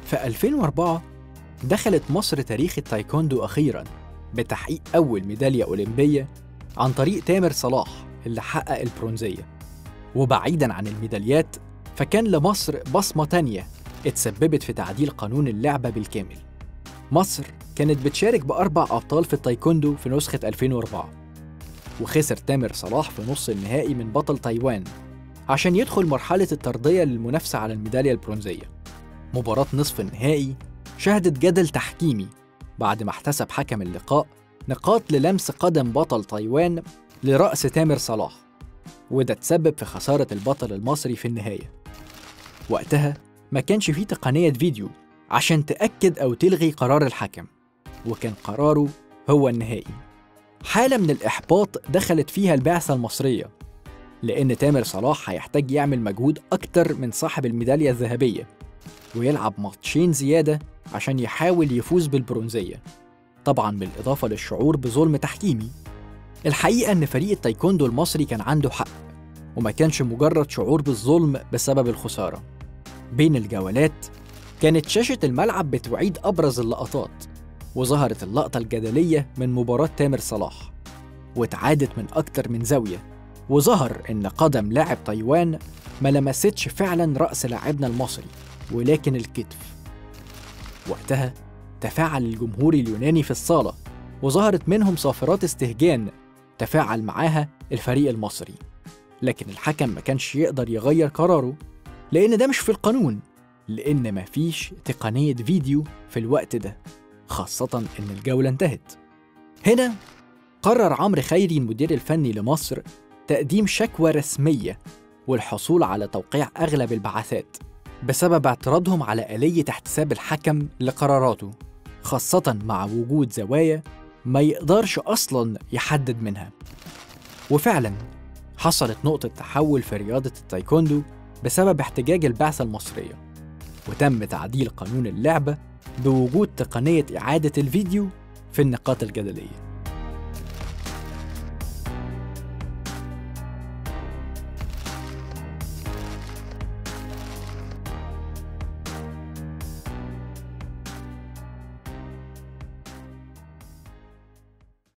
في 2004 دخلت مصر تاريخ التايكوندو أخيراً بتحقيق أول ميدالية أولمبية عن طريق تامر صلاح اللي حقق البرونزية وبعيداً عن الميداليات فكان لمصر بصمة تانية اتسببت في تعديل قانون اللعبة بالكامل مصر كانت بتشارك بأربع أبطال في التايكوندو في نسخة 2004 وخسر تامر صلاح في نص النهائي من بطل تايوان عشان يدخل مرحلة الترضية للمنافسة على الميدالية البرونزية مباراة نصف النهائي شهدت جدل تحكيمي بعد ما احتسب حكم اللقاء نقاط للمس قدم بطل تايوان لرأس تامر صلاح وده تسبب في خسارة البطل المصري في النهاية وقتها ما كانش فيه تقنية فيديو عشان تأكد أو تلغي قرار الحكم وكان قراره هو النهائي حالة من الإحباط دخلت فيها البعثة المصرية لأن تامر صلاح هيحتاج يعمل مجهود أكتر من صاحب الميدالية الذهبية ويلعب ماتشين زيادة عشان يحاول يفوز بالبرونزية طبعا بالإضافة للشعور بظلم تحكيمي الحقيقة إن فريق التايكوندو المصري كان عنده حق وما كانش مجرد شعور بالظلم بسبب الخسارة بين الجولات كانت شاشة الملعب بتعيد أبرز اللقطات وظهرت اللقطة الجدلية من مباراة تامر صلاح واتعادت من أكتر من زاوية وظهر إن قدم لاعب تايوان ما لمستش فعلا رأس لاعبنا المصري ولكن الكتف وقتها تفاعل الجمهور اليوناني في الصالة وظهرت منهم صافرات استهجان تفاعل معاها الفريق المصري لكن الحكم ما كانش يقدر يغير قراره لأن ده مش في القانون لأن مفيش تقنية فيديو في الوقت ده خاصة إن الجولة انتهت هنا قرر عمرو خيري المدير الفني لمصر تقديم شكوى رسمية والحصول على توقيع أغلب البعثات بسبب اعتراضهم على آلية احتساب الحكم لقراراته خاصة مع وجود زوايا ما يقدرش أصلا يحدد منها وفعلا حصلت نقطة تحول في رياضة التايكوندو بسبب احتجاج البعثة المصرية وتم تعديل قانون اللعبة بوجود تقنية إعادة الفيديو في النقاط الجدلية